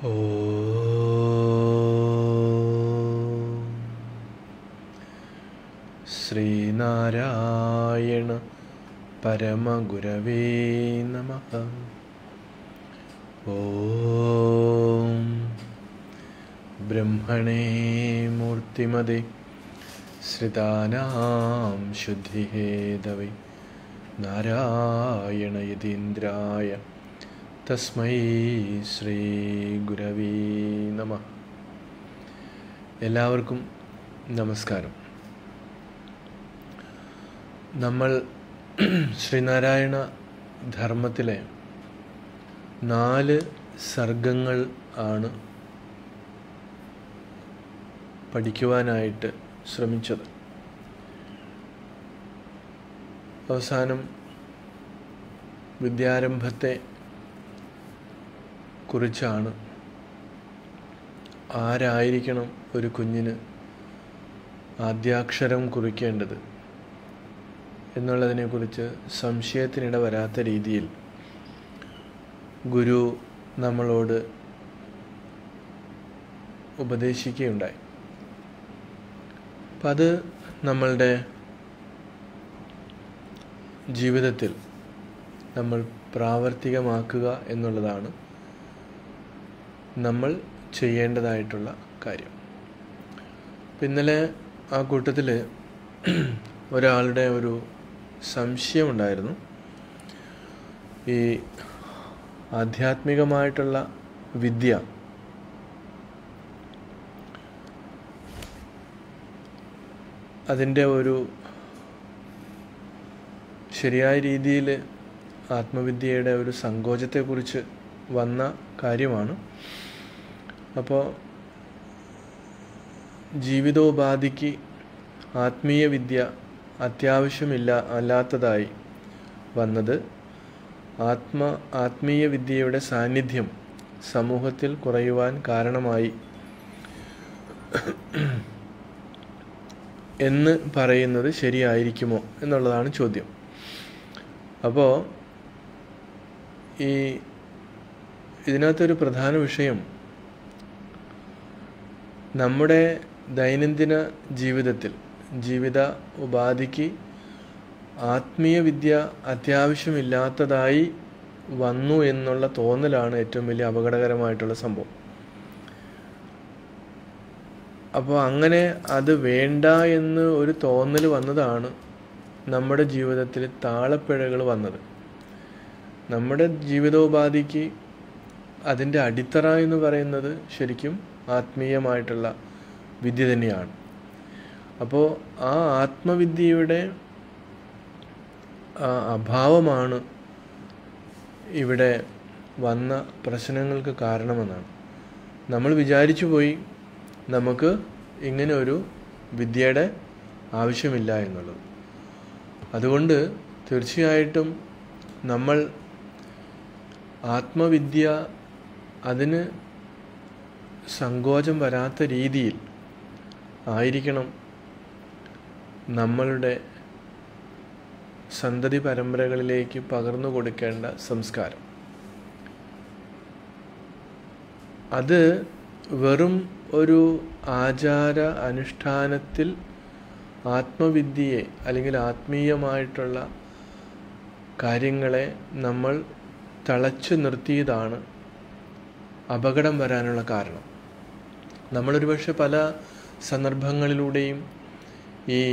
ഓം ശ്രീനാരായണ പരമഗുരവേ നമ ഓം ബ്രഹ്മണേ മൂർത്തിമതി ശ്രിതാനാം ശുദ്ധിഹേതവൈ നാരായണ യതീന്ദ്രായ തസ്മൈ ശ്രീ ഗുരവേ നമ എല്ലാവർക്കും നമസ്കാരം നമ്മൾ ശ്രീനാരായണ ധർമ്മത്തിലെ നാല് സർഗങ്ങൾ ആണ് പഠിക്കുവാനായിട്ട് ശ്രമിച്ചത് അവസാനം വിദ്യാരംഭത്തെ കുറിച്ചാണ് ആരായിരിക്കണം ഒരു കുഞ്ഞിന് ആദ്യാക്ഷരം കുറിക്കേണ്ടത് എന്നുള്ളതിനെക്കുറിച്ച് സംശയത്തിനിട വരാത്ത രീതിയിൽ ഗുരു നമ്മളോട് ഉപദേശിക്കുകയുണ്ടായി അപ്പം അത് നമ്മളുടെ ജീവിതത്തിൽ നമ്മൾ പ്രാവർത്തികമാക്കുക എന്നുള്ളതാണ് നമ്മൾ ചെയ്യേണ്ടതായിട്ടുള്ള കാര്യം അപ്പം ഇന്നലെ ആ കൂട്ടത്തിൽ ഒരാളുടെ ഒരു സംശയമുണ്ടായിരുന്നു ഈ ആധ്യാത്മികമായിട്ടുള്ള വിദ്യ അതിൻ്റെ ഒരു ശരിയായ രീതിയിൽ ആത്മവിദ്യയുടെ ഒരു സങ്കോചത്തെക്കുറിച്ച് വന്ന കാര്യമാണ് അപ്പോൾ ജീവിതോപാധിക്ക് ആത്മീയ വിദ്യ അത്യാവശ്യമില്ല അല്ലാത്തതായി വന്നത് ആത്മ ആത്മീയ വിദ്യയുടെ സാന്നിധ്യം സമൂഹത്തിൽ കുറയുവാൻ കാരണമായി എന്ന് പറയുന്നത് ശരിയായിരിക്കുമോ എന്നുള്ളതാണ് ചോദ്യം അപ്പോൾ ഈ ഇതിനകത്തൊരു പ്രധാന വിഷയം നമ്മുടെ ദൈനംദിന ജീവിതത്തിൽ ജീവിത ഉപാധിക്ക് ആത്മീയ വിദ്യ അത്യാവശ്യമില്ലാത്തതായി വന്നു എന്നുള്ള തോന്നലാണ് ഏറ്റവും വലിയ അപകടകരമായിട്ടുള്ള സംഭവം അപ്പോൾ അങ്ങനെ അത് വേണ്ട എന്ന് ഒരു തോന്നൽ വന്നതാണ് നമ്മുടെ ജീവിതത്തിൽ താളപ്പിഴകൾ വന്നത് നമ്മുടെ ജീവിതോപാധിക്ക് അതിൻ്റെ അടിത്തറ എന്ന് പറയുന്നത് ശരിക്കും ആത്മീയമായിട്ടുള്ള വിദ്യ തന്നെയാണ് അപ്പോൾ ആ ആത്മവിദ്യയുടെ അഭാവമാണ് ഇവിടെ വന്ന പ്രശ്നങ്ങൾക്ക് കാരണമെന്നാണ് നമ്മൾ വിചാരിച്ചു പോയി നമുക്ക് ഇങ്ങനെ ഒരു വിദ്യയുടെ ആവശ്യമില്ല എന്നുള്ളത് അതുകൊണ്ട് തീർച്ചയായിട്ടും നമ്മൾ ആത്മവിദ്യ അതിന് സങ്കോചം വരാത്ത രീതിയിൽ ആയിരിക്കണം നമ്മളുടെ സന്തതി പരമ്പരകളിലേക്ക് പകർന്നു കൊടുക്കേണ്ട സംസ്കാരം അത് വെറും ഒരു ആചാര അനുഷ്ഠാനത്തിൽ ആത്മവിദ്യയെ അല്ലെങ്കിൽ ആത്മീയമായിട്ടുള്ള കാര്യങ്ങളെ നമ്മൾ തളച്ചു നിർത്തിയതാണ് അപകടം വരാനുള്ള കാരണം നമ്മളൊരു പക്ഷെ പല സന്ദർഭങ്ങളിലൂടെയും ഈ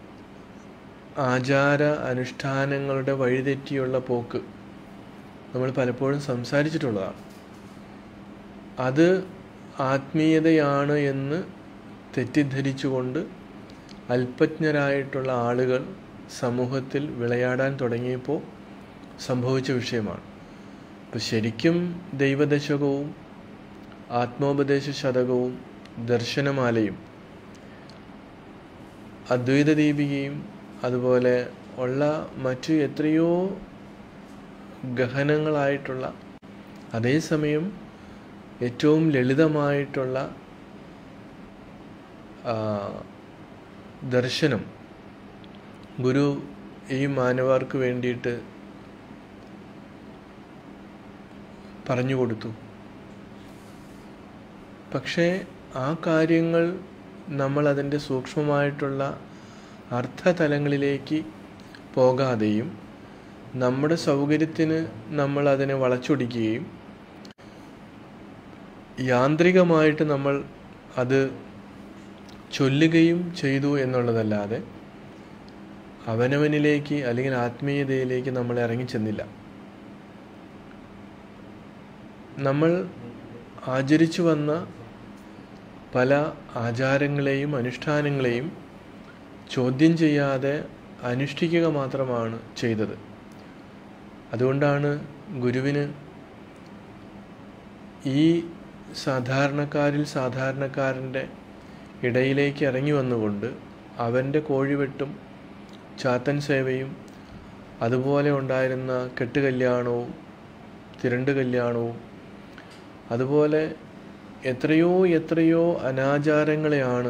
ആചാര അനുഷ്ഠാനങ്ങളുടെ വഴിതെറ്റിയുള്ള പോക്ക് നമ്മൾ പലപ്പോഴും സംസാരിച്ചിട്ടുള്ളതാണ് അത് ആത്മീയതയാണ് എന്ന് തെറ്റിദ്ധരിച്ചുകൊണ്ട് അല്പജ്ഞരായിട്ടുള്ള ആളുകൾ സമൂഹത്തിൽ വിളയാടാൻ തുടങ്ങിയപ്പോൾ സംഭവിച്ച വിഷയമാണ് അപ്പോൾ ശരിക്കും ദൈവദശകവും ആത്മോപദേശ ശതകവും ദർശനമാലയും അദ്വൈത ദീപികയും അതുപോലെ ഉള്ള മറ്റു എത്രയോ ഗഹനങ്ങളായിട്ടുള്ള അതേസമയം ഏറ്റവും ലളിതമായിട്ടുള്ള ദർശനം ഗുരു ഈ മാനവർക്ക് വേണ്ടിയിട്ട് പറഞ്ഞു കൊടുത്തു പക്ഷേ ആ കാര്യങ്ങൾ നമ്മൾ അതിൻ്റെ സൂക്ഷ്മമായിട്ടുള്ള അർത്ഥതലങ്ങളിലേക്ക് പോകാതെയും നമ്മുടെ സൗകര്യത്തിന് നമ്മൾ അതിനെ വളച്ചൊടിക്കുകയും യാന്ത്രികമായിട്ട് നമ്മൾ അത് ചൊല്ലുകയും ചെയ്തു എന്നുള്ളതല്ലാതെ അവനവനിലേക്ക് അല്ലെങ്കിൽ ആത്മീയതയിലേക്ക് നമ്മൾ ഇറങ്ങിച്ചെന്നില്ല നമ്മൾ ആചരിച്ചു വന്ന പല ആചാരങ്ങളെയും അനുഷ്ഠാനങ്ങളെയും ചോദ്യം ചെയ്യാതെ അനുഷ്ഠിക്കുക മാത്രമാണ് ചെയ്തത് അതുകൊണ്ടാണ് ഗുരുവിന് ഈ സാധാരണക്കാരിൽ സാധാരണക്കാരൻ്റെ ഇടയിലേക്ക് ഇറങ്ങി വന്നുകൊണ്ട് അവൻ്റെ കോഴിവെട്ടും ചാത്തൻ സേവയും അതുപോലെ ഉണ്ടായിരുന്ന കെട്ടുകല്യാണവും തിരണ്ട് കല്യാണവും അതുപോലെ എത്രയോ എത്രയോ അനാചാരങ്ങളെയാണ്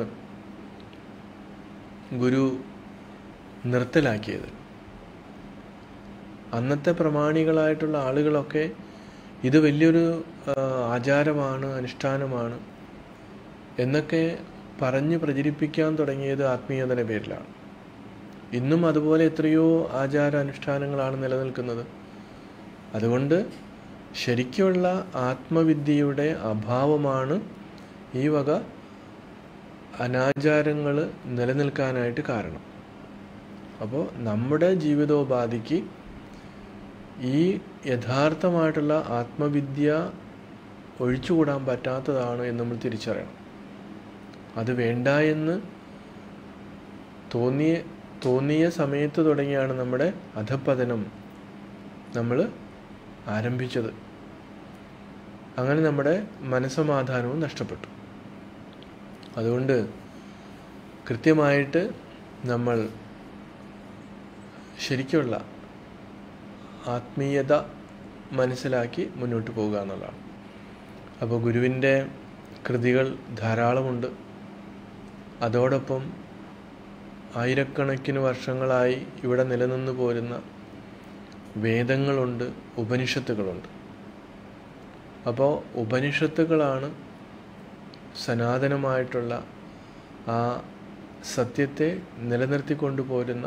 ഗുരു നിർത്തലാക്കിയത് അന്നത്തെ പ്രമാണികളായിട്ടുള്ള ആളുകളൊക്കെ ഇത് വലിയൊരു ആ, ആചാരമാണ് അനുഷ്ഠാനമാണ് എന്നൊക്കെ പറഞ്ഞ് പ്രചരിപ്പിക്കാൻ തുടങ്ങിയത് ആത്മീയതയുടെ പേരിലാണ് ഇന്നും അതുപോലെ എത്രയോ ആചാര അനുഷ്ഠാനങ്ങളാണ് നിലനിൽക്കുന്നത് അതുകൊണ്ട് ശരിക്കുള്ള ആത്മവിദ്യയുടെ അഭാവമാണ് ഈ വക അനാചാരങ്ങൾ നിലനിൽക്കാനായിട്ട് കാരണം അപ്പോൾ നമ്മുടെ ജീവിതോപാധിക്ക് ഈ യഥാർത്ഥമായിട്ടുള്ള ആത്മവിദ്യ ഒഴിച്ചുകൂടാൻ പറ്റാത്തതാണ് എന്ന് നമ്മൾ തിരിച്ചറിയണം അത് വേണ്ട എന്ന് തോന്നിയ തോന്നിയ സമയത്ത് തുടങ്ങിയാണ് നമ്മുടെ അധപ്പതനം നമ്മൾ ആരംഭിച്ചത് അങ്ങനെ നമ്മുടെ മനസ്സമാധാനവും നഷ്ടപ്പെട്ടു അതുകൊണ്ട് കൃത്യമായിട്ട് നമ്മൾ ശരിക്കുള്ള ആത്മീയത മനസ്സിലാക്കി മുന്നോട്ട് പോകുക എന്നുള്ളതാണ് അപ്പോൾ ഗുരുവിൻ്റെ കൃതികൾ ധാരാളമുണ്ട് അതോടൊപ്പം ആയിരക്കണക്കിന് വർഷങ്ങളായി ഇവിടെ നിലനിന്ന് പോരുന്ന വേദങ്ങളുണ്ട് ഉപനിഷത്തുകളുണ്ട് അപ്പോൾ ഉപനിഷത്തുകളാണ് സനാതനമായിട്ടുള്ള ആ സത്യത്തെ നിലനിർത്തിക്കൊണ്ടു പോരുന്ന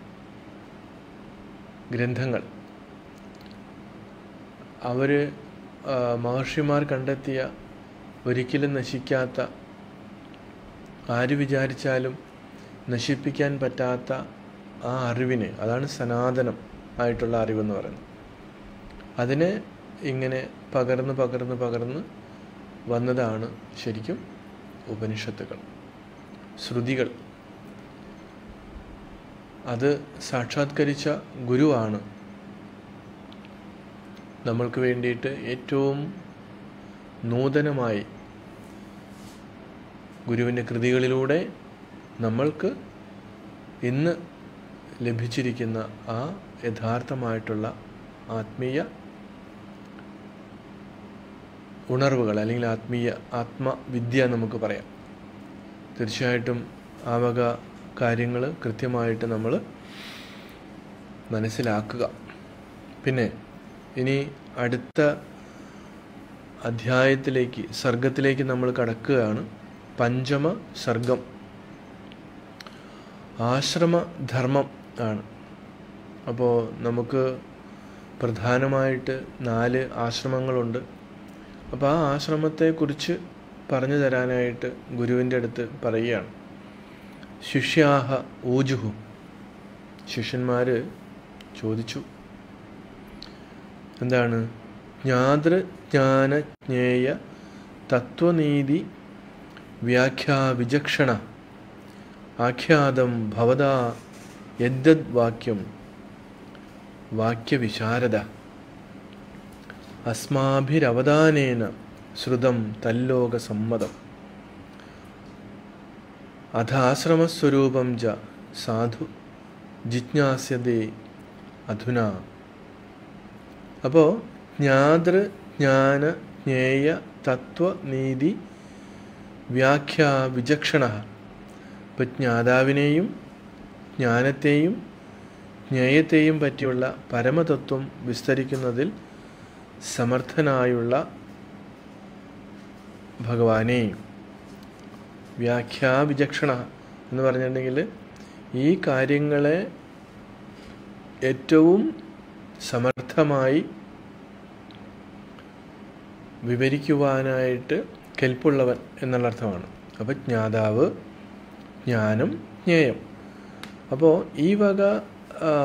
ഗ്രന്ഥങ്ങൾ അവർ മഹർഷിമാർ കണ്ടെത്തിയ ഒരിക്കലും നശിക്കാത്ത ആര് വിചാരിച്ചാലും നശിപ്പിക്കാൻ പറ്റാത്ത ആ അറിവിനെ അതാണ് സനാതനം ആയിട്ടുള്ള അറിവെന്ന് പറയുന്നത് അതിനെ ഇങ്ങനെ പകർന്ന് പകർന്ന് പകർന്ന് വന്നതാണ് ശരിക്കും ഉപനിഷത്തുകൾ ശ്രുതികൾ അത് സാക്ഷാത്കരിച്ച ഗുരുവാണ് നമ്മൾക്ക് വേണ്ടിയിട്ട് ഏറ്റവും നൂതനമായി ഗുരുവിൻ്റെ കൃതികളിലൂടെ നമ്മൾക്ക് ഇന്ന് ലഭിച്ചിരിക്കുന്ന ആ യഥാർത്ഥമായിട്ടുള്ള ആത്മീയ ഉണർവുകൾ അല്ലെങ്കിൽ ആത്മീയ ആത്മവിദ്യ നമുക്ക് പറയാം തീർച്ചയായിട്ടും ആ വക കാര്യങ്ങൾ കൃത്യമായിട്ട് നമ്മൾ മനസ്സിലാക്കുക പിന്നെ ഇനി അടുത്ത അധ്യായത്തിലേക്ക് സർഗത്തിലേക്ക് നമ്മൾ കടക്കുകയാണ് പഞ്ചമ സർഗം ആശ്രമധർമ്മം ആണ് അപ്പോൾ നമുക്ക് പ്രധാനമായിട്ട് നാല് ആശ്രമങ്ങളുണ്ട് അപ്പോൾ ആ ആശ്രമത്തെക്കുറിച്ച് പറഞ്ഞു തരാനായിട്ട് ഗുരുവിൻ്റെ അടുത്ത് പറയുകയാണ് ശിഷ്യാഹ ഊജുഹു ശിഷ്യന്മാർ ചോദിച്ചു എന്താണ് ജ്ഞാതൃ ജ്ഞാന ജ്ഞേയ തത്വനീതി വ്യാഖ്യാ വിചക്ഷണ ആഖ്യാതം ഭവതാ യദ്ദത് വാക്യം വാക്യവിശാരദ അസ്മാഭിരവദാനേന ശ്രുതം തല്ലോകസമ്മതം അഥാശ്രമസ്വരൂപം ച സാധു ജിജ്ഞാസ്യതേ അധുന അപ്പോൾ ജ്ഞാതൃ ജ്ഞാന ജ്ഞേയ തത്വനീതി വ്യാഖ്യാ വിചക്ഷണ ഇപ്പം ജ്ഞാതാവിനെയും ജ്ഞാനത്തെയും ജ്ഞേയത്തെയും പറ്റിയുള്ള പരമതത്വം വിസ്തരിക്കുന്നതിൽ സമർത്ഥനായുള്ള ഭഗവാനെ വ്യാഖ്യാവിചക്ഷണ എന്ന് പറഞ്ഞിട്ടുണ്ടെങ്കിൽ ഈ കാര്യങ്ങളെ ഏറ്റവും സമർത്ഥമായി വിവരിക്കുവാനായിട്ട് കെൽപ്പുള്ളവൻ എന്നുള്ള അർത്ഥമാണ് അപ്പോൾ ജ്ഞാതാവ് ജ്ഞാനം ജ്ഞേയം അപ്പോൾ ഈ വക ആ,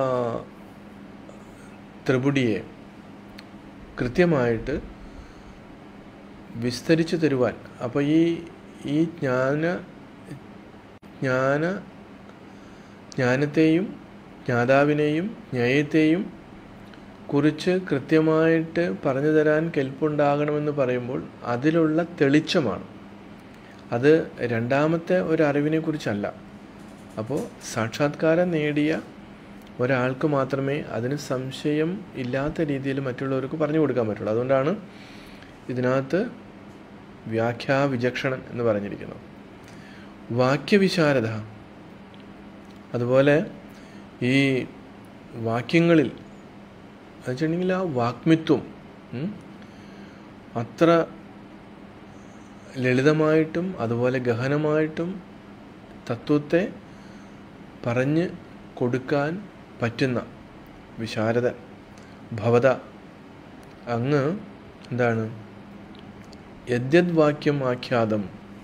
ത്രിപുടിയെ കൃത്യമായിട്ട് വിസ്തരിച്ചു തരുവാൻ അപ്പോൾ ഈ ഈ ജ്ഞാന ജ്ഞാന ജ്ഞാനത്തെയും ജ്ഞാതാവിനെയും ന്യായത്തെയും കുറിച്ച് കൃത്യമായിട്ട് പറഞ്ഞു തരാൻ കെൽപ്പുണ്ടാകണമെന്ന് പറയുമ്പോൾ അതിലുള്ള തെളിച്ചമാണ് അത് രണ്ടാമത്തെ ഒരു അറിവിനെ കുറിച്ചല്ല അപ്പോൾ സാക്ഷാത്കാരം നേടിയ ഒരാൾക്ക് മാത്രമേ അതിന് സംശയം ഇല്ലാത്ത രീതിയിൽ മറ്റുള്ളവർക്ക് പറഞ്ഞു കൊടുക്കാൻ പറ്റുള്ളൂ അതുകൊണ്ടാണ് ഇതിനകത്ത് വ്യാഖ്യാവിചക്ഷണൻ എന്ന് പറഞ്ഞിരിക്കുന്നത് വാക്യവിശാരദ അതുപോലെ ഈ വാക്യങ്ങളിൽ എന്ന് വെച്ചിട്ടുണ്ടെങ്കിൽ ആ വാഗ്മിത്വം ഉം, അത്ര ലളിതമായിട്ടും അതുപോലെ ഗഹനമായിട്ടും തത്വത്തെ പറഞ്ഞ് കൊടുക്കാൻ പറ്റുന്ന വിശാരദ ഭവത അങ്ങ് എന്താണ് യദ്യദ് വാക്യം ആഖ്യാതം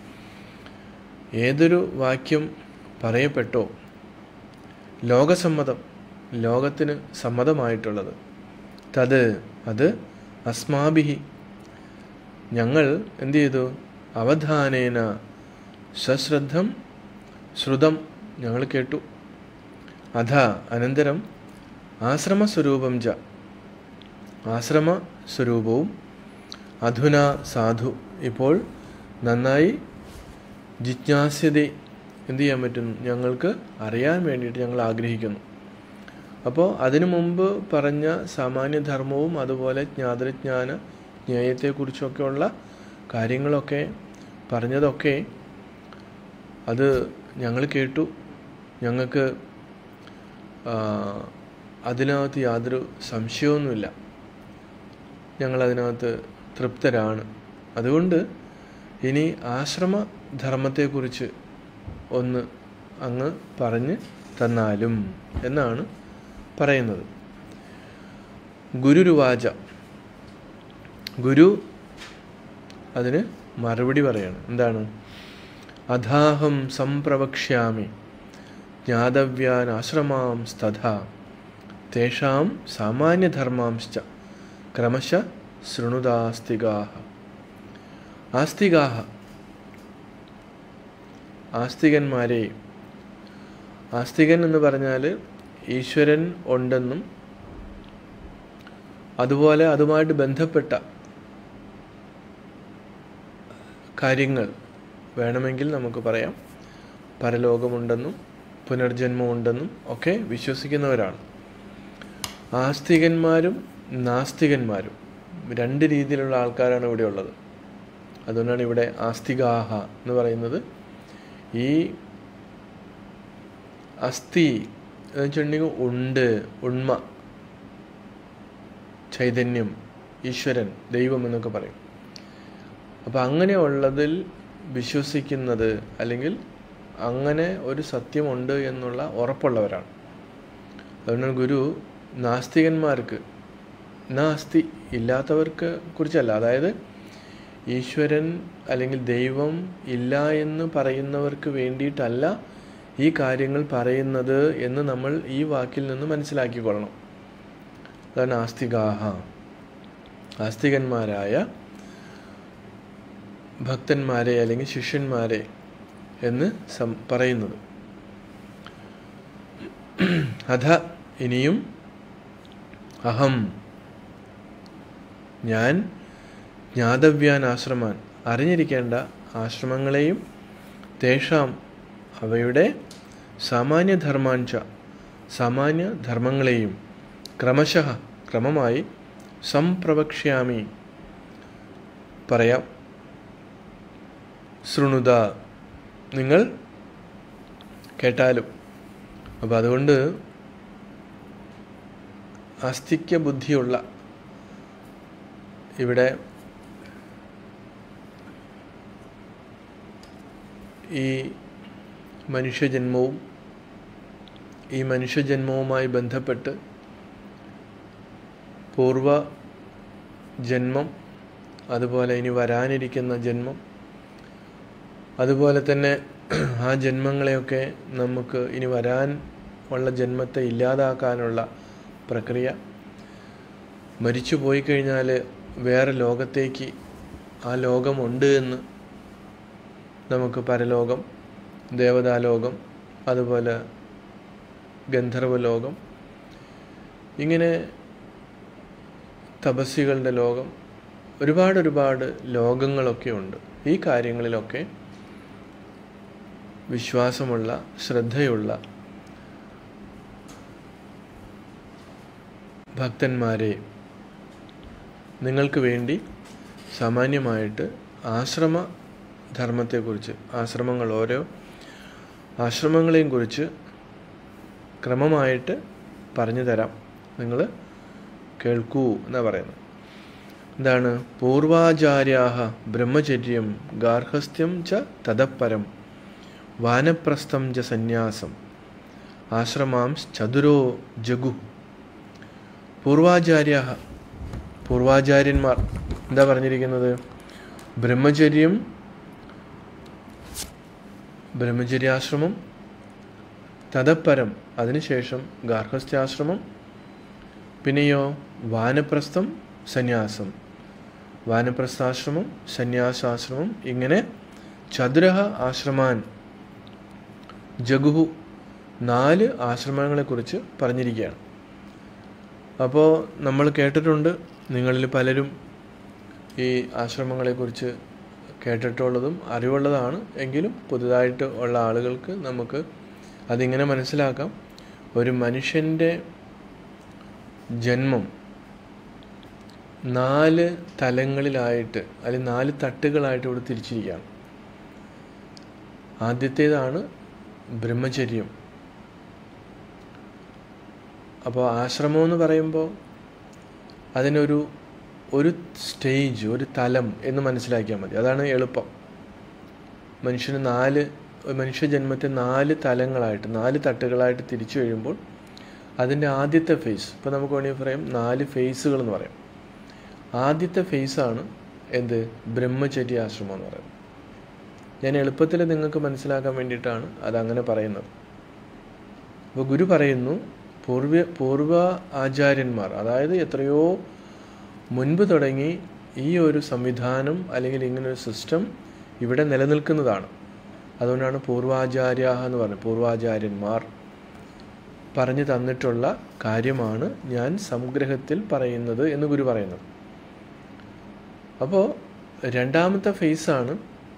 ഏതൊരു വാക്യം പറയപ്പെട്ടോ ലോകസമ്മതം ലോകത്തിന് സമ്മതമായിട്ടുള്ളത് തത് അത് അസ്മാഭിഹി ഞങ്ങൾ എന്തു ചെയ്തു അവധാനേന സശ്രദ്ധം ശ്രുതം ഞങ്ങൾ കേട്ടു അധ അനന്തരം ആശ്രമസ്വരൂപം ച ആശ്രമ സ്വരൂപവും അധുന സാധു ഇപ്പോൾ നന്നായി ജിജ്ഞാസ്യത എന്ത് ചെയ്യാൻ പറ്റും ഞങ്ങൾക്ക് അറിയാൻ വേണ്ടിയിട്ട് ഞങ്ങൾ ആഗ്രഹിക്കുന്നു അപ്പോൾ അതിനു മുമ്പ് പറഞ്ഞ സാമാന്യധർമ്മവും അതുപോലെ ജ്ഞാതൃജ്ഞാന ന്യായത്തെക്കുറിച്ചൊക്കെയുള്ള കാര്യങ്ങളൊക്കെ പറഞ്ഞതൊക്കെ അത് ഞങ്ങൾ കേട്ടു ഞങ്ങൾക്ക് ആ, അതിനകത്ത് യാതൊരു സംശയവുമില്ല ഞങ്ങളതിനകത്ത് തൃപ്തരാണ് അതുകൊണ്ട് ഇനി ആശ്രമധർമ്മത്തെക്കുറിച്ച് ഒന്ന് അങ്ങ് പറഞ്ഞ് തന്നാലും എന്നാണ് പറയുന്നത് ഗുരുരുവാച ഗുരു അതിന് മറുപടി പറയാണ് എന്താണ് അധാഹം സംപ്രവക്ഷ്യാമി ജ്ഞാതവ്യാൻ ആശ്രമാം സ്തഥാ തേഷാം സാമാന്യധർമാംശ്ച ക്രമശ ശൃണുതാസ്തികാഹ ആസ്തികാഹ ആസ്തികന്മാരെ ആസ്തികൻ എന്ന് പറഞ്ഞാൽ ഈശ്വരൻ ഉണ്ടെന്നും അതുപോലെ അതുമായിട്ട് ബന്ധപ്പെട്ട കാര്യങ്ങൾ വേണമെങ്കിൽ നമുക്ക് പറയാം പരലോകമുണ്ടെന്നും പുനർജന്മമുണ്ടെന്നും ഒക്കെ വിശ്വസിക്കുന്നവരാണ് ആസ്തികന്മാരും നാസ്തികന്മാരും രണ്ട് രീതിയിലുള്ള ആൾക്കാരാണ് ഇവിടെ ഉള്ളത് അതുകൊണ്ടാണ് ഇവിടെ ആസ്തികാഹ എന്ന് പറയുന്നത് ഈ അസ്ഥി എന്ന് വെച്ചിട്ടുണ്ടെങ്കിൽ ഉണ്ട് ഉണ്മ ചൈതന്യം ഈശ്വരൻ ദൈവം എന്നൊക്കെ പറയും അപ്പം അങ്ങനെയുള്ളതിൽ വിശ്വസിക്കുന്നത് അല്ലെങ്കിൽ അങ്ങനെ ഒരു സത്യമുണ്ട് എന്നുള്ള ഉറപ്പുള്ളവരാണ് അതുകൊണ്ട് ഗുരു നാസ്തികന്മാർക്ക് നാസ്തി ഇല്ലാത്തവർക്ക് കുറിച്ചല്ല അതായത് ഈശ്വരൻ അല്ലെങ്കിൽ ദൈവം ഇല്ല എന്ന് പറയുന്നവർക്ക് വേണ്ടിയിട്ടല്ല ഈ കാര്യങ്ങൾ പറയുന്നത് എന്ന് നമ്മൾ ഈ വാക്കിൽ നിന്ന് മനസ്സിലാക്കിക്കൊള്ളണം അതാണ് ആസ്തികാഹ ആസ്തികന്മാരായ ഭക്തന്മാരെ അല്ലെങ്കിൽ ശിഷ്യന്മാരെ എന്ന് സം പറയുന്നത് അധ ഇനിയും അഹം ഞാൻ ജ്ഞാതവ്യാൻ ആശ്രമാൻ അറിഞ്ഞിരിക്കേണ്ട ആശ്രമങ്ങളെയും തേഷാം അവയുടെ സാമാന്യധർമാഞ്ച സാമാന്യ ധർമ്മങ്ങളെയും ക്രമശഃ ക്രമമായി സംപ്രവക്ഷ്യാമി പറയാം ശൃണുത നിങ്ങൾ കേട്ടാലും അപ്പോൾ അതുകൊണ്ട് ആസ്തിക്യ ബുദ്ധിയുള്ള ഇവിടെ ഈ മനുഷ്യജന്മവും ഈ മനുഷ്യജന്മവുമായി ബന്ധപ്പെട്ട് പൂർവ ജന്മം അതുപോലെ ഇനി വരാനിരിക്കുന്ന ജന്മം അതുപോലെ തന്നെ ആ ജന്മങ്ങളെയൊക്കെ നമുക്ക് ഇനി വരാൻ ഉള്ള ജന്മത്തെ ഇല്ലാതാക്കാനുള്ള പ്രക്രിയ മരിച്ചു പോയി കഴിഞ്ഞാൽ വേറെ ലോകത്തേക്ക് ആ ലോകമുണ്ട് എന്ന് നമുക്ക് പരലോകം ദേവതാലോകം അതുപോലെ ഗന്ധർവലോകം ഇങ്ങനെ തപസ്വികളുടെ ലോകം ഒരുപാട് ഒരുപാട് ലോകങ്ങളൊക്കെ ഉണ്ട് ഈ കാര്യങ്ങളിലൊക്കെ വിശ്വാസമുള്ള ശ്രദ്ധയുള്ള ഭക്തന്മാരെ നിങ്ങൾക്ക് വേണ്ടി സാമാന്യമായിട്ട് ആശ്രമ ധർമ്മത്തെക്കുറിച്ച് ആശ്രമങ്ങൾ ഓരോ ആശ്രമങ്ങളെയും കുറിച്ച് ക്രമമായിട്ട് പറഞ്ഞു തരാം നിങ്ങൾ കേൾക്കൂ എന്നാണ് പറയുന്നത് എന്താണ് പൂർവാചാര്യാഹ ബ്രഹ്മചര്യം ഗാർഹസ്ഥ്യം ച തതപ്പരം വാനപ്രസ്ഥം ച സന്യാസം ആശ്രമാം ചതുരോ ജഗു പൂർവാചാര്യ പൂർവാചാര്യന്മാർ എന്താ പറഞ്ഞിരിക്കുന്നത് ബ്രഹ്മചര്യം ബ്രഹ്മചര്യാശ്രമം തതപ്പരം അതിനുശേഷം ഗാർഹസ്ഥ്യാശ്രമം പിന്നെയോ വാനപ്രസ്ഥം സന്യാസം വാനപ്രസ്ഥാശ്രമം സന്യാസാശ്രമം ഇങ്ങനെ ചതുരഹ ആശ്രമാൻ ജഗുഹു നാല് ആശ്രമങ്ങളെക്കുറിച്ച് പറഞ്ഞിരിക്കുകയാണ് അപ്പോൾ നമ്മൾ കേട്ടിട്ടുണ്ട് നിങ്ങളിൽ പലരും ഈ ആശ്രമങ്ങളെക്കുറിച്ച് കേട്ടിട്ടുള്ളതും അറിവുള്ളതാണ് എങ്കിലും പുതുതായിട്ട് ഉള്ള ആളുകൾക്ക് നമുക്ക് അതിങ്ങനെ മനസ്സിലാക്കാം ഒരു മനുഷ്യൻ്റെ ജന്മം നാല് തലങ്ങളിലായിട്ട് അല്ലെങ്കിൽ നാല് തട്ടുകളായിട്ട് ഇവിടെ തിരിച്ചിരിക്കുകയാണ് ആദ്യത്തേതാണ് ബ്രഹ്മചര്യം അപ്പോൾ ആശ്രമം എന്ന് പറയുമ്പോൾ അതിനൊരു ഒരു സ്റ്റേജ് ഒരു തലം എന്ന് മനസ്സിലാക്കിയാൽ മതി അതാണ് എളുപ്പം മനുഷ്യന് നാല് മനുഷ്യജന്മത്തെ നാല് തലങ്ങളായിട്ട് നാല് തട്ടുകളായിട്ട് തിരിച്ചു കഴിയുമ്പോൾ അതിൻ്റെ ആദ്യത്തെ ഫേസ് ഇപ്പോൾ നമുക്ക് വേണമെങ്കിൽ പറയാം നാല് ഫേസുകൾ എന്ന് പറയാം ആദ്യത്തെ ഫേസാണ് എന്ത് ബ്രഹ്മചര്യാശ്രമം എന്ന് പറയുന്നത് ഞാൻ എളുപ്പത്തിൽ നിങ്ങൾക്ക് മനസ്സിലാക്കാൻ വേണ്ടിയിട്ടാണ് അതങ്ങനെ പറയുന്നത് അപ്പോൾ ഗുരു പറയുന്നു പൂർവ പൂർവ ആചാര്യന്മാർ അതായത് എത്രയോ മുൻപ് തുടങ്ങി ഈ ഒരു സംവിധാനം അല്ലെങ്കിൽ ഇങ്ങനൊരു സിസ്റ്റം ഇവിടെ നിലനിൽക്കുന്നതാണ് അതുകൊണ്ടാണ് പൂർവാചാര്യ എന്ന് പറഞ്ഞത് പൂർവാചാര്യന്മാർ പറഞ്ഞു തന്നിട്ടുള്ള കാര്യമാണ് ഞാൻ സംഗ്രഹത്തിൽ പറയുന്നത് എന്ന് ഗുരു പറയുന്നത് അപ്പോൾ രണ്ടാമത്തെ ഫേസാണ്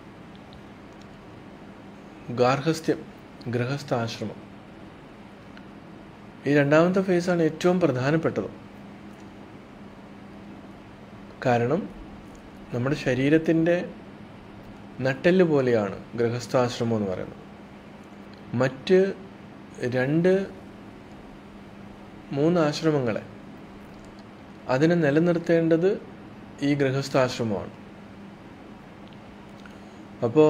ഗാർഹസ്ഥ്യം ഗൃഹസ്ഥാശ്രമം ഈ രണ്ടാമത്തെ ഫേസാണ് ഏറ്റവും പ്രധാനപ്പെട്ടത് കാരണം നമ്മുടെ ശരീരത്തിൻ്റെ നട്ടെല്ല് പോലെയാണ് ഗൃഹസ്ഥാശ്രമം എന്ന് പറയുന്നത് മറ്റ് രണ്ട് മൂന്ന് ആശ്രമങ്ങളെ അതിനെ നിലനിർത്തേണ്ടത് ഈ ഗൃഹസ്ഥാശ്രമമാണ് അപ്പോൾ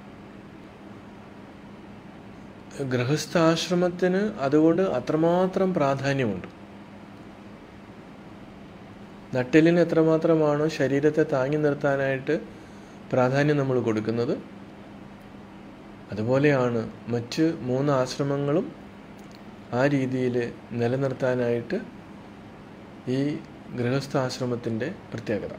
ഗൃഹസ്ഥാശ്രമത്തിന് അതുകൊണ്ട് അത്രമാത്രം പ്രാധാന്യമുണ്ട് നട്ടെല്ലിന് എത്രമാത്രമാണോ ശരീരത്തെ താങ്ങി നിർത്താനായിട്ട് പ്രാധാന്യം നമ്മൾ കൊടുക്കുന്നത് അതുപോലെയാണ് മറ്റ് മൂന്ന് ആശ്രമങ്ങളും ആ രീതിയിൽ നിലനിർത്താനായിട്ട് ഈ ഗൃഹസ്ഥാശ്രമത്തിൻ്റെ പ്രത്യേകത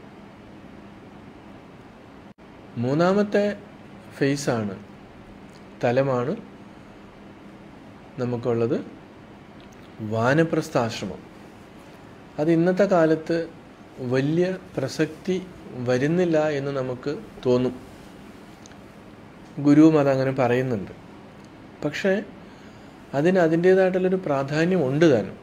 മൂന്നാമത്തെ ഫേസാണ് തലമാണ് നമുക്കുള്ളത് വാനപ്രസ്ഥാശ്രമം അത് ഇന്നത്തെ കാലത്ത് വലിയ പ്രസക്തി വരുന്നില്ല എന്ന് നമുക്ക് തോന്നും ഗുരുവും അതങ്ങനെ പറയുന്നുണ്ട് പക്ഷേ അതിന് അതിൻ്റേതായിട്ടുള്ളൊരു പ്രാധാന്യം ഉണ്ട് താനും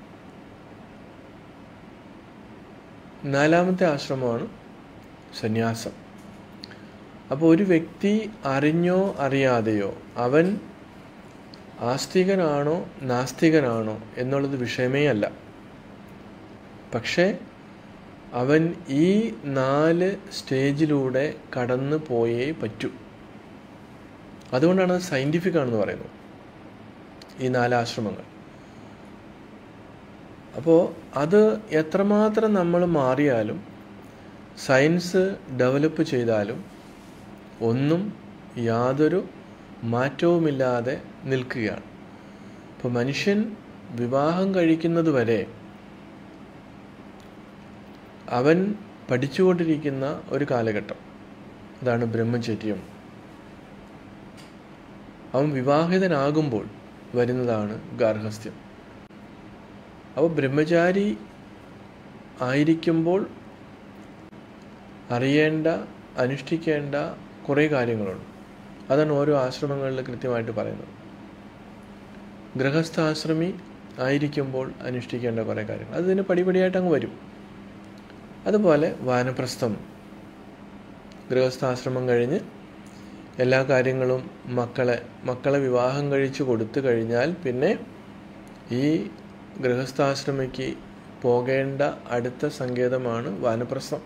നാലാമത്തെ ആശ്രമമാണ് സന്യാസം അപ്പോൾ ഒരു വ്യക്തി അറിഞ്ഞോ അറിയാതെയോ അവൻ ആസ്തികനാണോ നാസ്തികനാണോ എന്നുള്ളത് വിഷയമേ അല്ല പക്ഷേ അവൻ ഈ നാല് സ്റ്റേജിലൂടെ കടന്നു പോയേ പറ്റൂ അതുകൊണ്ടാണ് അത് സയൻറ്റിഫിക് ആണെന്ന് പറയുന്നത് ഈ നാല് ആശ്രമങ്ങൾ അപ്പോൾ അത് എത്രമാത്രം നമ്മൾ മാറിയാലും സയൻസ് ഡെവലപ്പ് ചെയ്താലും ഒന്നും യാതൊരു മാറ്റവുമില്ലാതെ നിൽക്കുകയാണ് ഇപ്പോൾ മനുഷ്യൻ വിവാഹം കഴിക്കുന്നത് വരെ അവൻ പഠിച്ചുകൊണ്ടിരിക്കുന്ന ഒരു കാലഘട്ടം അതാണ് ബ്രഹ്മചര്യം അവൻ വിവാഹിതനാകുമ്പോൾ വരുന്നതാണ് ഗാർഹസ്ഥ്യം അപ്പോൾ ബ്രഹ്മചാരി ആയിരിക്കുമ്പോൾ അറിയേണ്ട അനുഷ്ഠിക്കേണ്ട കുറേ കാര്യങ്ങളുണ്ട് അതാണ് ഓരോ ആശ്രമങ്ങളിൽ കൃത്യമായിട്ട് പറയുന്നത് ഗൃഹസ്ഥാശ്രമി ആയിരിക്കുമ്പോൾ അനുഷ്ഠിക്കേണ്ട കുറേ കാര്യങ്ങൾ അതിന് പടിപടിയായിട്ട് അങ്ങ് വരും അതുപോലെ വാനപ്രസ്ഥം ഗൃഹസ്ഥാശ്രമം കഴിഞ്ഞ് എല്ലാ കാര്യങ്ങളും മക്കളെ മക്കളെ വിവാഹം കഴിച്ചു കൊടുത്തു കഴിഞ്ഞാൽ പിന്നെ ഈ ഗൃഹസ്ഥാശ്രമിക്ക് പോകേണ്ട അടുത്ത സങ്കേതമാണ് വാനപ്രസ്ഥം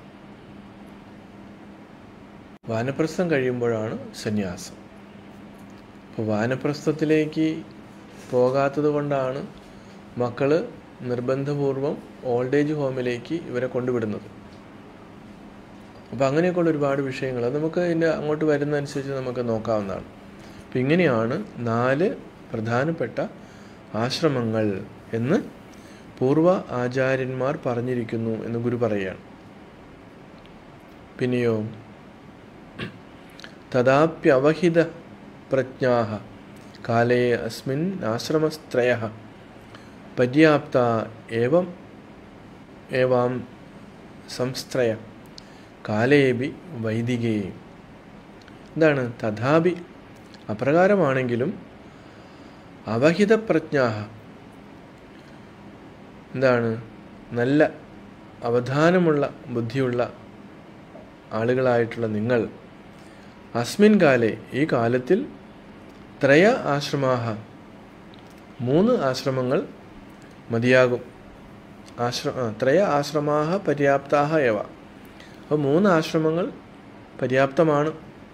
വാനപ്രസ്ഥം കഴിയുമ്പോഴാണ് സന്യാസം അപ്പോൾ വാനപ്രസ്ഥത്തിലേക്ക് പോകാത്തത് കൊണ്ടാണ് മക്കൾ നിർബന്ധപൂർവം ഓൾഡ് ഏജ് ഹോമിലേക്ക് ഇവരെ കൊണ്ടുവിടുന്നത് അപ്പോൾ അങ്ങനെയൊക്കെയുള്ള ഒരുപാട് വിഷയങ്ങൾ അത് നമുക്ക് ഇതിൻ്റെ അങ്ങോട്ട് വരുന്നതനുസരിച്ച് നമുക്ക് നോക്കാവുന്നതാണ് അപ്പം ഇങ്ങനെയാണ് നാല് പ്രധാനപ്പെട്ട ആശ്രമങ്ങൾ എന്ന് പൂർവ ആചാര്യന്മാർ പറഞ്ഞിരിക്കുന്നു എന്ന് ഗുരു പറയുകയാണ് പിന്നെയോ തഥാപ്യവഹിത പ്രജ്ഞാ കാലേ അസ്മിൻ ആശ്രമസ്ത്രയ പര്യാപ്ത ഏവം ഏവാം സംസ്ത്രയ കാലേബി വൈദികേ എന്താണ് തഥാപി അപ്രകാരമാണെങ്കിലും അവഹിത പ്രജ്ഞാ എന്താണ് നല്ല അവധാനമുള്ള ബുദ്ധിയുള്ള ആളുകളായിട്ടുള്ള നിങ്ങൾ അസ്മിൻ കാലെ ഈ കാലത്തിൽ ത്രയ ആശ്രമാഹ മൂന്ന് ആശ്രമങ്ങൾ മതിയാകും ആശ്ര ആ, ത്രയ ആശ്രമാഹ പര്യാപ്താഹ ഏവ അപ്പോൾ മൂന്ന് ആശ്രമങ്ങൾ പര്യാപ്തമാണ്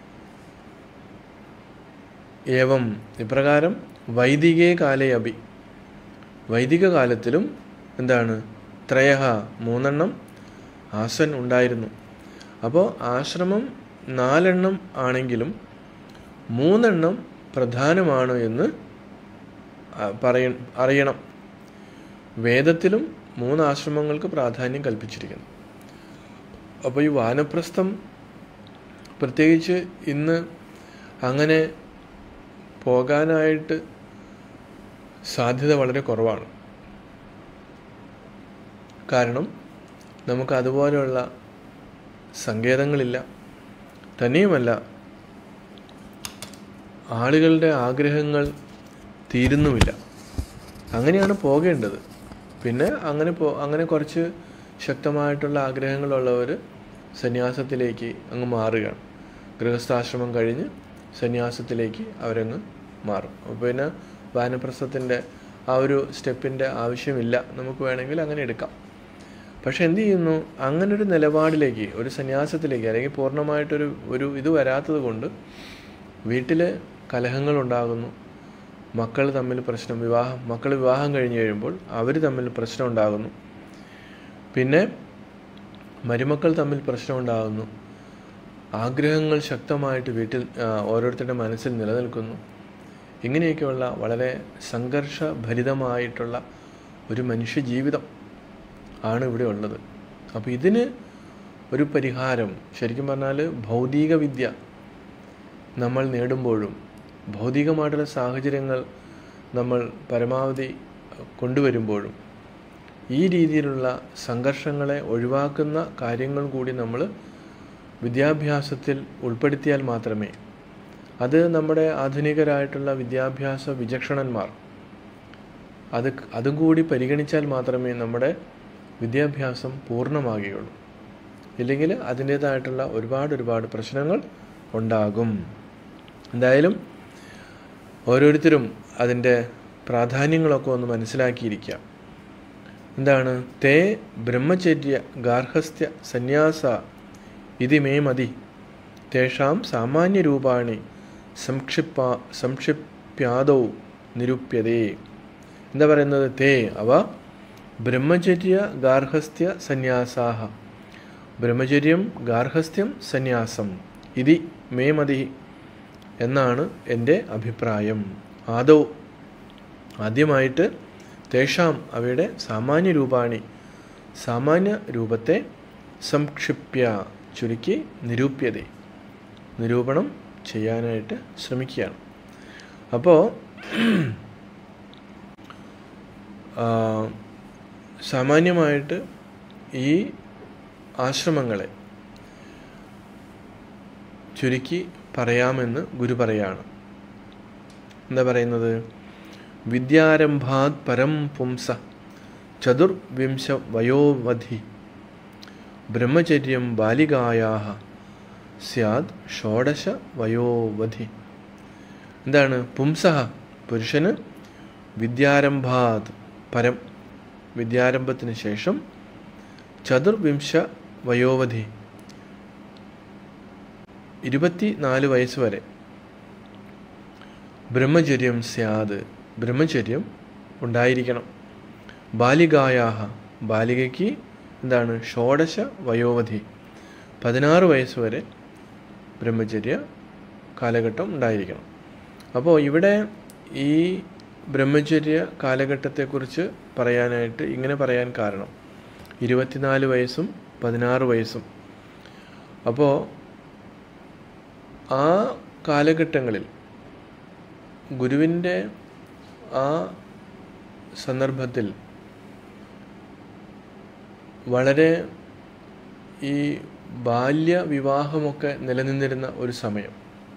ഏവം ഇപ്രകാരം വൈദികേ കാലേ അഭി വൈദിക കാലത്തിലും എന്താണ് ത്രയഹ മൂന്നെണ്ണം ആസൻ ഉണ്ടായിരുന്നു അപ്പോൾ ആശ്രമം നാലെണ്ണം ആണെങ്കിലും മൂന്നെണ്ണം പ്രധാനമാണ് എന്ന് ആ, പറയ അറിയണം വേദത്തിലും മൂന്ന് ആശ്രമങ്ങൾക്ക് പ്രാധാന്യം കൽപ്പിച്ചിരിക്കുന്നു അപ്പോൾ ഈ വാനപ്രസ്ഥം പ്രത്യേകിച്ച് ഇന്ന് അങ്ങനെ പോകാനായിട്ട് സാധ്യത വളരെ കുറവാണ് കാരണം നമുക്ക് അതുപോലെയുള്ള സങ്കേതങ്ങളില്ല തന്നെയുമല്ല ആളുകളുടെ ആഗ്രഹങ്ങൾ തീരുന്നുമില്ല അങ്ങനെയാണ് പോകേണ്ടത് പിന്നെ അങ്ങനെ പോ അങ്ങനെ കുറച്ച് ശക്തമായിട്ടുള്ള ആഗ്രഹങ്ങളുള്ളവർ സന്യാസത്തിലേക്ക് അങ്ങ് മാറുകയാണ് ഗൃഹസ്ഥാശ്രമം കഴിഞ്ഞ് സന്യാസത്തിലേക്ക് അവരങ്ങ് മാറും അപ്പോൾ പിന്നെ വാനപ്രസ്ഥത്തിൻ്റെ ആ ഒരു സ്റ്റെപ്പിൻ്റെ ആവശ്യമില്ല നമുക്ക് വേണമെങ്കിൽ അങ്ങനെ എടുക്കാം പക്ഷെ എന്ത് ചെയ്യുന്നു അങ്ങനെ ഒരു നിലപാടിലേക്ക് ഒരു സന്യാസത്തിലേക്ക് അല്ലെങ്കിൽ പൂർണ്ണമായിട്ടൊരു ഒരു ഇത് വരാത്തത് കൊണ്ട് വീട്ടിൽ കലഹങ്ങളുണ്ടാകുന്നു മക്കൾ തമ്മിൽ പ്രശ്നം വിവാഹം മക്കൾ വിവാഹം കഴിഞ്ഞ് കഴിയുമ്പോൾ അവർ തമ്മിൽ പ്രശ്നം ഉണ്ടാകുന്നു പിന്നെ മരുമക്കൾ തമ്മിൽ പ്രശ്നം ഉണ്ടാകുന്നു ആഗ്രഹങ്ങൾ ശക്തമായിട്ട് വീട്ടിൽ ആ, ഓരോരുത്തരുടെ മനസ്സിൽ നിലനിൽക്കുന്നു ഇങ്ങനെയൊക്കെയുള്ള വളരെ സംഘർഷഭരിതമായിട്ടുള്ള ഒരു മനുഷ്യ ജീവിതം ആണ് ഇവിടെ ഉള്ളത് അപ്പോൾ ഇതിന് ഒരു പരിഹാരം ശരിക്കും പറഞ്ഞാൽ ഭൗതിക വിദ്യ നമ്മൾ നേടുമ്പോഴും ഭൗതികമായിട്ടുള്ള സാഹചര്യങ്ങൾ നമ്മൾ പരമാവധി കൊണ്ടുവരുമ്പോഴും ഈ രീതിയിലുള്ള സംഘർഷങ്ങളെ ഒഴിവാക്കുന്ന കാര്യങ്ങൾ കൂടി നമ്മൾ വിദ്യാഭ്യാസത്തിൽ ഉൾപ്പെടുത്തിയാൽ മാത്രമേ അത് നമ്മുടെ ആധുനികരായിട്ടുള്ള വിദ്യാഭ്യാസ വിചക്ഷണന്മാർ അത് അതും കൂടി പരിഗണിച്ചാൽ മാത്രമേ നമ്മുടെ വിദ്യാഭ്യാസം പൂർണ്ണമാകുകയുള്ളൂ ഇല്ലെങ്കിൽ അതിൻ്റേതായിട്ടുള്ള ഒരുപാട് ഒരുപാട് പ്രശ്നങ്ങൾ ഉണ്ടാകും എന്തായാലും ഓരോരുത്തരും അതിൻ്റെ പ്രാധാന്യങ്ങളൊക്കെ ഒന്ന് മനസ്സിലാക്കിയിരിക്കുക എന്താണ് തേ ബ്രഹ്മചര്യ ഗാർഹസ്ഥ്യ സന്യാസ ഇതി മേ മതി തേഷാം സാമാന്യരൂപാണി സംക്ഷിപ്പ സംക്ഷിപ്യാദൗ നിരൂപ്യതേ എന്താ പറയുന്നത് തേ അവ ബ്രഹ്മചര്യ ഗാർഹസ്ഥ്യ സന്യാസാഹ ബ്രഹ്മചര്യം ഗാർഹസ്ഥ്യം സന്യാസം ഇതി മേ മതി എന്നാണ് എൻ്റെ അഭിപ്രായം ആദൗ ആദ്യമായിട്ട് തേഷാം അവയുടെ സാമാന്യ രൂപാണി സാമാന്യ രൂപത്തെ സംക്ഷിപ്യ ചുരുക്കി നിരൂപ്യത നിരൂപണം ചെയ്യാനായിട്ട് ശ്രമിക്കുകയാണ് അപ്പോൾ സാമാന്യമായിട്ട് ഈ ആശ്രമങ്ങളെ ചുരുക്കി പറയാമെന്ന് ഗുരു പറയാണ് എന്താ പറയുന്നത് വിദ്യാരംഭാത് പരം പുംസ ചതുർവിംശ വയോവധി ബ്രഹ്മചര്യം ബാലികായാ സ്യാദ് ഷോഡശ വയോവധി എന്താണ് പുംസഹ പുരുഷന് വിദ്യാരംഭാത് പരം വിദ്യാരംഭത്തിന് ശേഷം ചതുർവിംശ വയോവധി ഇരുപത്തി നാല് വയസ്സ് വരെ ബ്രഹ്മചര്യം സ്യാത് ബ്രഹ്മചര്യം ഉണ്ടായിരിക്കണം ബാലികായാഹ ബാലികയ്ക്ക് എന്താണ് ഷോഡശ വയോവധി പതിനാറ് വയസ്സ് വരെ ബ്രഹ്മചര്യ കാലഘട്ടം ഉണ്ടായിരിക്കണം അപ്പോൾ ഇവിടെ ഈ ബ്രഹ്മചര്യ കാലഘട്ടത്തെക്കുറിച്ച് പറയാനായിട്ട് ഇങ്ങനെ പറയാൻ കാരണം ഇരുപത്തിനാല് വയസ്സും പതിനാറ് വയസ്സും അപ്പോൾ ആ കാലഘട്ടങ്ങളിൽ ഗുരുവിൻ്റെ ആ സന്ദർഭത്തിൽ വളരെ ഈ ബാല്യ വിവാഹമൊക്കെ നിലനിന്നിരുന്ന ഒരു സമയം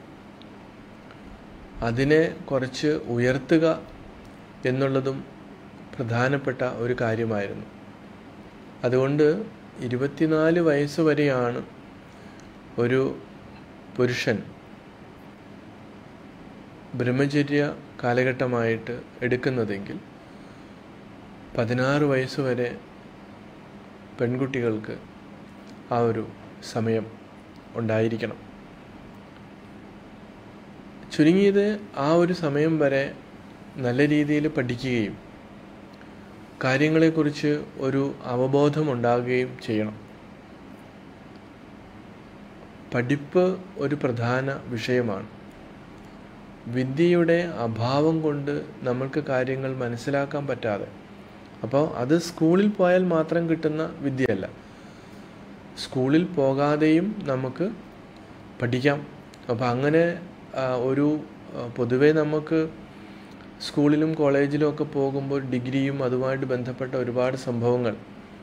അതിനെ കുറച്ച് ഉയർത്തുക എന്നുള്ളതും പ്രധാനപ്പെട്ട ഒരു കാര്യമായിരുന്നു അതുകൊണ്ട് ഇരുപത്തിനാല് വയസ്സ് വരെയാണ് ഒരു പുരുഷൻ ബ്രഹ്മചര്യ കാലഘട്ടമായിട്ട് എടുക്കുന്നതെങ്കിൽ പതിനാറ് വയസ്സ് വരെ പെൺകുട്ടികൾക്ക് ആ ഒരു സമയം ഉണ്ടായിരിക്കണം ചുരുങ്ങിയത് ആ ഒരു സമയം വരെ നല്ല രീതിയിൽ പഠിക്കുകയും കാര്യങ്ങളെക്കുറിച്ച് ഒരു അവബോധം ഉണ്ടാകുകയും ചെയ്യണം പഠിപ്പ് ഒരു പ്രധാന വിഷയമാണ് വിദ്യയുടെ അഭാവം കൊണ്ട് നമ്മൾക്ക് കാര്യങ്ങൾ മനസ്സിലാക്കാൻ പറ്റാതെ അപ്പോൾ അത് സ്കൂളിൽ പോയാൽ മാത്രം കിട്ടുന്ന വിദ്യയല്ല സ്കൂളിൽ പോകാതെയും നമുക്ക് പഠിക്കാം അപ്പോൾ അങ്ങനെ ഒരു പൊതുവേ നമുക്ക് സ്കൂളിലും കോളേജിലും ഒക്കെ പോകുമ്പോൾ ഡിഗ്രിയും അതുമായിട്ട് ബന്ധപ്പെട്ട ഒരുപാട് സംഭവങ്ങൾ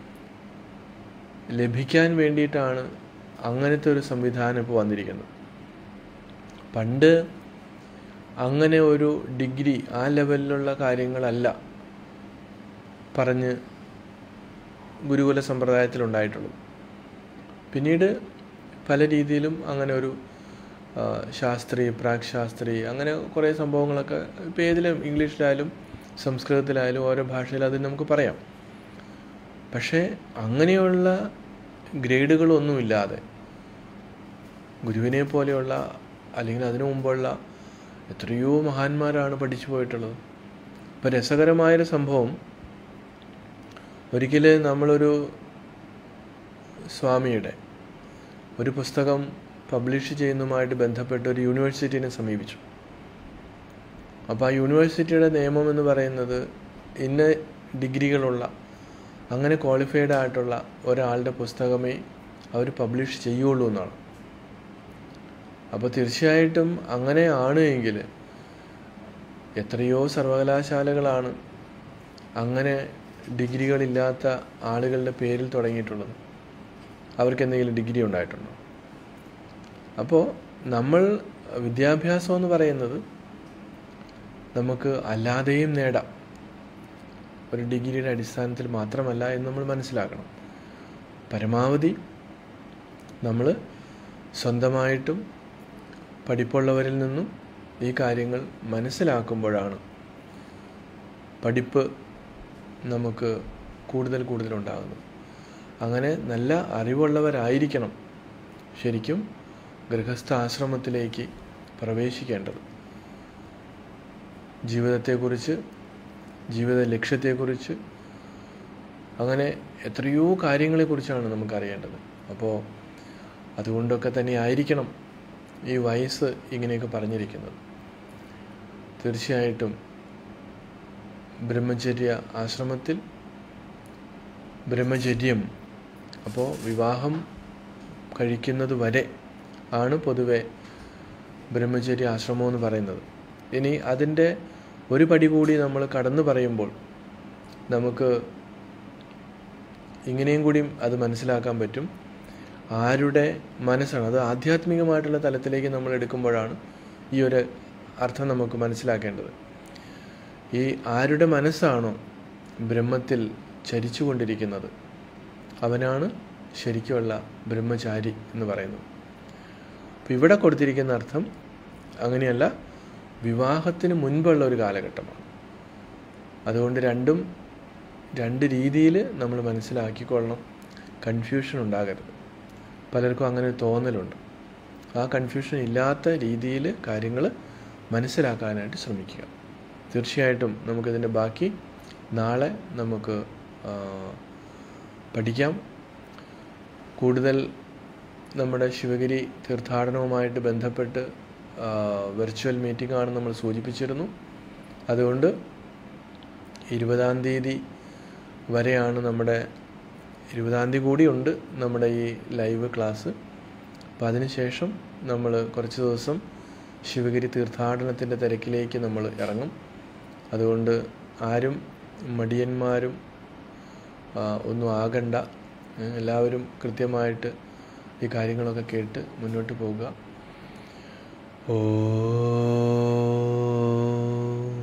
ലഭിക്കാൻ വേണ്ടിയിട്ടാണ് അങ്ങനത്തെ ഒരു സംവിധാനം ഇപ്പോൾ വന്നിരിക്കുന്നത് പണ്ട് അങ്ങനെ ഒരു ഡിഗ്രി ആ ലെവലിലുള്ള കാര്യങ്ങളല്ല പറഞ്ഞ് ഗുരുകുല സമ്പ്രദായത്തിലുണ്ടായിട്ടുള്ളത് പിന്നീട് പല രീതിയിലും അങ്ങനെ ഒരു ശാസ്ത്രി പ്രാക് ശാസ്ത്രി അങ്ങനെ കുറേ സംഭവങ്ങളൊക്കെ ഇപ്പോൾ ഏതിലും ഇംഗ്ലീഷിലായാലും സംസ്കൃതത്തിലായാലും ഓരോ ഭാഷയിലും അത് നമുക്ക് പറയാം പക്ഷേ അങ്ങനെയുള്ള ഗ്രേഡുകളൊന്നുമില്ലാതെ ഗുരുവിനെ പോലെയുള്ള അല്ലെങ്കിൽ അതിനു മുമ്പുള്ള എത്രയോ മഹാന്മാരാണ് പഠിച്ചു പോയിട്ടുള്ളത് ഇപ്പോൾ രസകരമായൊരു സംഭവം ഒരിക്കൽ നമ്മളൊരു സ്വാമിയുടെ ഒരു പുസ്തകം പബ്ലിഷ് ചെയ്യുന്നതുമായിട്ട് ബന്ധപ്പെട്ട് ഒരു യൂണിവേഴ്സിറ്റിനെ സമീപിച്ചു അപ്പോൾ ആ യൂണിവേഴ്സിറ്റിയുടെ നിയമം എന്ന് പറയുന്നത് ഇന്ന ഡിഗ്രികളുള്ള അങ്ങനെ ക്വാളിഫൈഡ് ആയിട്ടുള്ള ഒരാളുടെ പുസ്തകമേ അവർ പബ്ലിഷ് ചെയ്യുള്ളൂ എന്നാണ് അപ്പോൾ തീർച്ചയായിട്ടും അങ്ങനെ ആണ് എങ്കിൽ എത്രയോ സർവകലാശാലകളാണ് അങ്ങനെ ഡിഗ്രികളില്ലാത്ത ആളുകളുടെ പേരിൽ തുടങ്ങിയിട്ടുള്ളത് അവർക്ക് എന്തെങ്കിലും ഡിഗ്രി ഉണ്ടായിട്ടുണ്ടോ അപ്പോൾ നമ്മൾ വിദ്യാഭ്യാസം എന്ന് പറയുന്നത് നമുക്ക് അല്ലാതെയും നേടാം ഒരു ഡിഗ്രിയുടെ അടിസ്ഥാനത്തിൽ മാത്രമല്ല എന്ന് നമ്മൾ മനസ്സിലാക്കണം പരമാവധി നമ്മൾ സ്വന്തമായിട്ടും പഠിപ്പുള്ളവരിൽ നിന്നും ഈ കാര്യങ്ങൾ മനസ്സിലാക്കുമ്പോഴാണ് പഠിപ്പ് നമുക്ക് കൂടുതൽ കൂടുതൽ ഉണ്ടാകുന്നത് അങ്ങനെ നല്ല അറിവുള്ളവരായിരിക്കണം ശരിക്കും ഗൃഹസ്ഥ ആശ്രമത്തിലേക്ക് പ്രവേശിക്കേണ്ടത് ജീവിതത്തെക്കുറിച്ച് ജീവിത ലക്ഷ്യത്തെക്കുറിച്ച് അങ്ങനെ എത്രയോ കാര്യങ്ങളെക്കുറിച്ചാണ് നമുക്കറിയേണ്ടത് അപ്പോൾ അതുകൊണ്ടൊക്കെ തന്നെ ആയിരിക്കണം ഈ വയസ്സ് ഇങ്ങനെയൊക്കെ പറഞ്ഞിരിക്കുന്നത് തീർച്ചയായിട്ടും ബ്രഹ്മചര്യ ആശ്രമത്തിൽ ബ്രഹ്മചര്യം അപ്പോൾ വിവാഹം കഴിക്കുന്നത് വരെ ആണ് പൊതുവെ ബ്രഹ്മചര്യ ആശ്രമം എന്ന് പറയുന്നത് ഇനി അതിൻ്റെ ഒരു പടി കൂടി നമ്മൾ കടന്നു പറയുമ്പോൾ നമുക്ക് ഇങ്ങനെയും കൂടിയും അത് മനസ്സിലാക്കാൻ പറ്റും ആരുടെ മനസ്സാണ് അത് ആധ്യാത്മികമായിട്ടുള്ള തലത്തിലേക്ക് നമ്മൾ എടുക്കുമ്പോഴാണ് ഈ ഒരു അർത്ഥം നമുക്ക് മനസ്സിലാക്കേണ്ടത് ഈ ആരുടെ മനസ്സാണോ ബ്രഹ്മത്തിൽ ചരിച്ചുകൊണ്ടിരിക്കുന്നത് അവനാണ് ശരിക്കുമുള്ള ബ്രഹ്മചാരി എന്ന് പറയുന്നത് അപ്പോൾ ഇവിടെ കൊടുത്തിരിക്കുന്ന അർത്ഥം അങ്ങനെയല്ല വിവാഹത്തിന് മുൻപുള്ള ഒരു കാലഘട്ടമാണ് അതുകൊണ്ട് രണ്ടും രണ്ട് രീതിയിൽ നമ്മൾ മനസ്സിലാക്കിക്കൊള്ളണം കൺഫ്യൂഷൻ ഉണ്ടാകരുത് പലർക്കും അങ്ങനെ ഒരു തോന്നലുണ്ട് ആ കൺഫ്യൂഷൻ ഇല്ലാത്ത രീതിയിൽ കാര്യങ്ങൾ മനസ്സിലാക്കാനായിട്ട് ശ്രമിക്കുക തീർച്ചയായിട്ടും നമുക്കിതിൻ്റെ ബാക്കി നാളെ നമുക്ക് ആ, പഠിക്കാം കൂടുതൽ നമ്മുടെ ശിവഗിരി തീർത്ഥാടനവുമായിട്ട് ബന്ധപ്പെട്ട് വെർച്വൽ മീറ്റിംഗ് ആണ് നമ്മൾ സൂചിപ്പിച്ചിരുന്നു അതുകൊണ്ട് ഇരുപതാം തീയതി വരെയാണ് നമ്മുടെ ഇരുപതാം തീയതി കൂടിയുണ്ട് നമ്മുടെ ഈ ലൈവ് ക്ലാസ് അപ്പോൾ അതിനുശേഷം നമ്മൾ കുറച്ച് ദിവസം ശിവഗിരി തീർത്ഥാടനത്തിൻ്റെ തിരക്കിലേക്ക് നമ്മൾ ഇറങ്ങും അതുകൊണ്ട് ആരും മടിയന്മാരും ആ, ഒന്നും ആകണ്ട ഏ, എല്ലാവരും കൃത്യമായിട്ട് ഈ കാര്യങ്ങളൊക്കെ കേട്ട് മുന്നോട്ട് പോകുക ഓം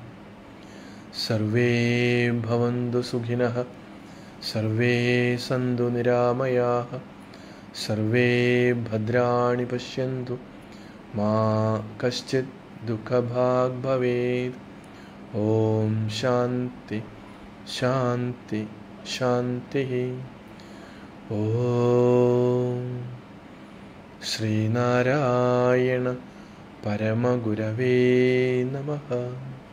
സർവേ ഭവന്തു സുഖിനഃ സർവേ സന്തു നിരാമയാः സർവേ ഭദ്രാണി പശ്യन्तु മാ കശ്ചിത് ദുഃഖഭാഗ് ഭവേത് ഓം ശാന്തി ശാന്തി ശാന്തി ഓം ശ്രീനാരായണ പരമഗുരവേ നമഃ